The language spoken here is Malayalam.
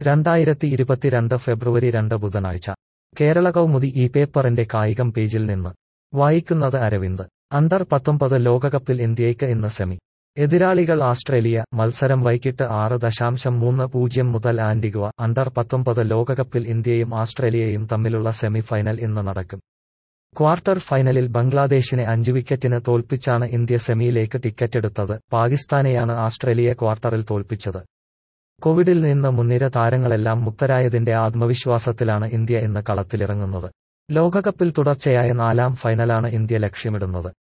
രണ്ടായിരത്തി ഇരുപത്തിരണ്ട് ഫെബ്രുവരി രണ്ട് ബുധനാഴ്ച കേരള കൗമുദി ഈ പേപ്പറിന്റെ കായികം പേജിൽ നിന്ന് വായിക്കുന്നത് അരവിന്ദ് അണ്ടർ പത്തൊമ്പത് ലോകകപ്പിൽ ഇന്ത്യയ്ക്ക് ഇന്ന് സെമി എതിരാളികൾ ആസ്ട്രേലിയ മത്സരം വൈകിട്ട് ആറ് ദശാംശം മൂന്ന് പൂജ്യം മുതൽ ആന്റിഗ്വ അണ്ടർ പത്തൊമ്പത് ലോകകപ്പിൽ ഇന്ത്യയും ആസ്ട്രേലിയയും തമ്മിലുള്ള സെമി ഫൈനൽ ഇന്ന് നടക്കും ക്വാർട്ടർ ഫൈനലിൽ ബംഗ്ലാദേശിനെ അഞ്ച് വിക്കറ്റിന് തോൽപ്പിച്ചാണ് ഇന്ത്യ സെമിയിലേക്ക് ടിക്കറ്റെടുത്തത് പാകിസ്ഥാനെയാണ് ആസ്ട്രേലിയ ക്വാർട്ടറിൽ തോൽപ്പിച്ചത് കോവിഡിൽ നിന്ന് മുൻനിര താരങ്ങളെല്ലാം മുക്തരായതിന്റെ ആത്മവിശ്വാസത്തിലാണ് ഇന്ത്യ ഇന്ന് കളത്തിലിറങ്ങുന്നത് ലോകകപ്പിൽ തുടർച്ചയായ നാലാം ഫൈനലാണ് ഇന്ത്യ ലക്ഷ്യമിടുന്നത്